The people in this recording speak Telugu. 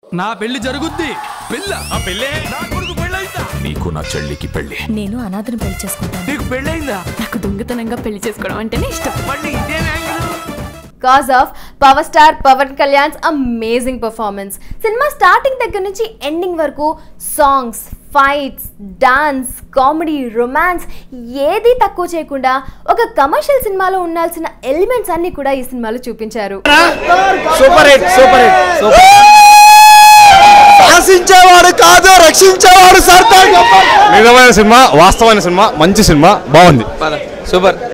నా పెళ్లి జరుగుద్ది పెళ్ళ ఆ పెళ్ళే నా కొడుకు పెళ్ళైందా నీకు నా చెల్లికి పెళ్లి నేను అనాథను పెళ్లి చేసుకుంటాను నీకు పెళ్ళైందా నాకు దొంగతనంగా పెళ్లి చేసుకోవడం అంటేనే ఇష్టం మళ్ళీ ఇదే angle cause of power star Pawan Kalyan's amazing performance cinema starting దగ్గర నుంచి ఎండింగ్ వరకు songs fights dance comedy romance ఏది తక్కువ చేయకుండా ఒక కమర్షియల్ సినిమాలో ఉండాల్సిన ఎలిమెంట్స్ అన్ని కూడా ఈ సినిమాలో చూపించారు super hit super hit super శాసించేవాడు కాదు రక్షించేవాడు సర్దార్ నిజమైన సినిమా వాస్తవమైన సినిమా మంచి సినిమా బాగుంది సూపర్